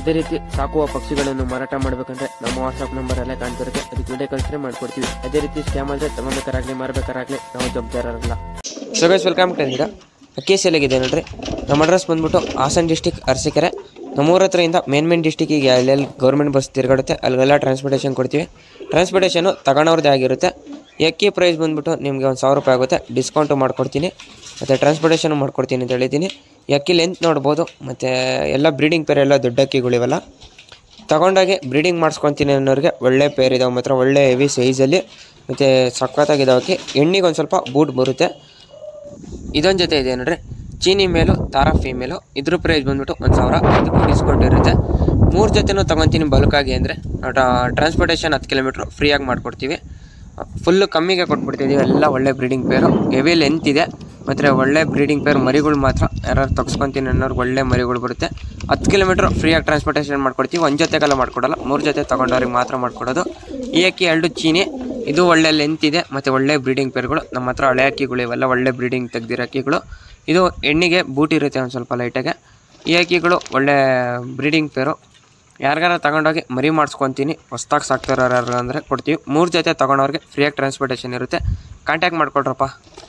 ಅದೇ ರೀತಿ ಸಾಕುವ ಪಕ್ಷಿಗಳನ್ನು ಮಾರಾಟ ಮಾಡಬೇಕಂದ್ರೆ ನಮ್ಮ ವಾಟ್ಸ್ಆಪ್ ನಂಬರ್ ಎಲ್ಲ ಕಾಣ್ತಿರುತ್ತೆ ಅದಕ್ಕೆ ವಿಡಿಯೋ ಕಳಿಸಿದ್ರೆ ಮಾಡ್ಕೊಡ್ತೀವಿ ಅದೇ ರೀತಿ ಸ್ಕ್ಯಾಮ್ ಆದರೆ ತಗೊಬೇಕಾರಾಗಲಿ ಮಾರಬೇಕಾರಾಗಲಿ ನಾವು ಜವಾಬ್ದಾರರಲ್ಲ ಸೊ ಗೈಸ್ ವೆಲ್ಕಮ್ ಟು ಈಗ ಅಕ್ಕಿ ಸೇಲಾಗಿದೆ ನೋಡ್ರಿ ನಮ್ಮ ಅಡ್ರೆಸ್ ಬಂದ್ಬಿಟ್ಟು ಹಾಸನ್ ಡಿಸ್ಟಿಕ್ ಅರಸೀಕೆರೆ ನಮ್ಮೂರ ಹತ್ರದಿಂದ ಮೇನ್ ಮೇನ್ ಡಿಸ್ಟಿಕ್ಕಿಗೆ ಎಲ್ಲೆಲ್ಲಿ ಗೌರ್ಮೆಂಟ್ ಬಸ್ ತಿರುಗಾಡುತ್ತೆ ಅಲ್ಲಿಗೆಲ್ಲ ಟ್ರಾನ್ಸ್ಪೋರ್ಟೇಷನ್ ಕೊಡ್ತೀವಿ ಟ್ರಾನ್ಸ್ಪೋರ್ಟೇಷನು ತಗೊಳೋರ್ದೇ ಆಗಿರುತ್ತೆ ಈ ಅಕ್ಕಿ ಪ್ರೈಸ್ ಬಂದ್ಬಿಟ್ಟು ನಿಮಗೆ ಒಂದು ಸಾವಿರ ರೂಪಾಯಿ ಆಗುತ್ತೆ ಡಿಸ್ಕೌಂಟು ಮಾಡ್ಕೊಡ್ತೀನಿ ಮತ್ತು ಟ್ರಾನ್ಸ್ಪೋರ್ಟೇಷನ್ ಮಾಡ್ಕೊಡ್ತೀನಿ ಅಂತ ಹೇಳಿದ್ದೀನಿ ಈ ಅಕ್ಕಿ ಲೆಂತ್ ನೋಡ್ಬೋದು ಮತ್ತು ಎಲ್ಲ ಬ್ರೀಡಿಂಗ್ ಪೇರ್ ಎಲ್ಲ ದೊಡ್ಡ ಅಕ್ಕಿಗಳಿವೆಲ್ಲ ತಗೊಂಡಾಗೆ ಬ್ರೀಡಿಂಗ್ ಮಾಡಿಸ್ಕೊತೀನಿ ಅನ್ನೋರಿಗೆ ಒಳ್ಳೆ ಪೇರ್ ಇದಾವೆ ಮಾತ್ರ ಒಳ್ಳೆ ಹೆವಿ ಸೈಜಲ್ಲಿ ಮತ್ತು ಸಖತ್ತಾಗಿದ್ದಾವೆ ಎಣ್ಣಿಗೆ ಒಂದು ಸ್ವಲ್ಪ ಬೂಟ್ ಬರುತ್ತೆ ಇದೊಂದು ಜೊತೆ ಇದೆ ನೋಡ್ರಿ ಚೀನಿ ಮೇಲು ತಾರಾ ಫೀಮೇಲು ಇದ್ರ ಪ್ರೈಸ್ ಬಂದ್ಬಿಟ್ಟು ಒಂದು ಸಾವಿರ ಇದಕ್ಕೂ ಡಿಸ್ಕೌಂಟ್ ಇರುತ್ತೆ ಮೂರು ಜೊತೆನೂ ತೊಗೊತೀನಿ ಬಲ್ಕಾಗಿ ಅಂದರೆ ಟ್ರಾನ್ಸ್ಪೋರ್ಟೇಷನ್ ಹತ್ತು ಕಿಲೋಮೀಟ್ರ್ ಫ್ರೀಯಾಗಿ ಮಾಡಿಕೊಡ್ತೀವಿ ಫುಲ್ಲು ಕಮ್ಮಿಗೆ ಕೊಟ್ಬಿಡ್ತಿದ್ದೀವಿ ಎಲ್ಲ ಒಳ್ಳೆ ಬ್ರೀಡಿಂಗ್ ಪೇರು ಹೆವಿ ಲೆಂತ್ ಇದೆ ಮತ್ತು ಒಳ್ಳೆ ಬ್ರೀಡಿಂಗ್ ಪೇರ್ ಮರಿಗಳು ಮಾತ್ರ ಯಾರು ತಗ್ಸ್ಕೊತೀನಿ ಅನ್ನೋರ್ಗೆ ಒಳ್ಳೆ ಮರಿಗಳು ಬರುತ್ತೆ ಹತ್ತು ಕಿಲೋಮೀಟ್ರ್ ಫ್ರೀಯಾಗಿ ಟ್ರಾನ್ಸ್ಪೋರ್ಟೇಷನ್ ಮಾಡ್ಕೊಡ್ತೀವಿ ಒಂದು ಜೊತೆಗೆಲ್ಲ ಮಾಡ್ಕೊಡಲ್ಲ ಮೂರು ಜೊತೆ ತೊಗೊಂಡವ್ರಿಗೆ ಮಾತ್ರ ಮಾಡ್ಕೊಡೋದು ಈ ಅಕ್ಕಿ ಎರಡು ಚೀನಿ ಇದು ಒಳ್ಳೆ ಲೆಂತ್ ಇದೆ ಮತ್ತು ಒಳ್ಳೆ ಬ್ರೀಡಿಂಗ್ ಪೇರ್ಗಳು ನಮ್ಮ ಹತ್ರ ಹಳೆ ಅಕ್ಕಿಗಳು ಇವೆಲ್ಲ ಒಳ್ಳೆ ಬ್ರೀಡಿಂಗ್ ತೆಗ್ದಿರೋ ಅಕ್ಕಿಗಳು ಇದು ಎಣ್ಣಿಗೆ ಬೂಟ್ ಇರುತ್ತೆ ಒಂದು ಸ್ವಲ್ಪ ಲೈಟಾಗೆ ಈ ಅಕ್ಕಿಗಳು ಒಳ್ಳೆ ಬ್ರೀಡಿಂಗ್ ಪೇರು ಯಾರಿಗಾರ ತಗೊಂಡೋಗಿ ಮರಿ ಮಾಡಿಸ್ಕೊತೀನಿ ಹೊಸ್ದಾಗಿ ಸಾಕ್ತಾರ ಯಾರು ಅಂದರೆ ಕೊಡ್ತೀವಿ ಮೂರು ಜೊತೆ ತೊಗೊಂಡವ್ರಿಗೆ ಫ್ರೀಯಾಗಿ ಟ್ರಾನ್ಸ್ಪೋರ್ಟೇಷನ್ ಇರುತ್ತೆ ಕಾಂಟ್ಯಾಕ್ಟ್ ಮಾಡ್ಕೊಳ್ರಪ್ಪ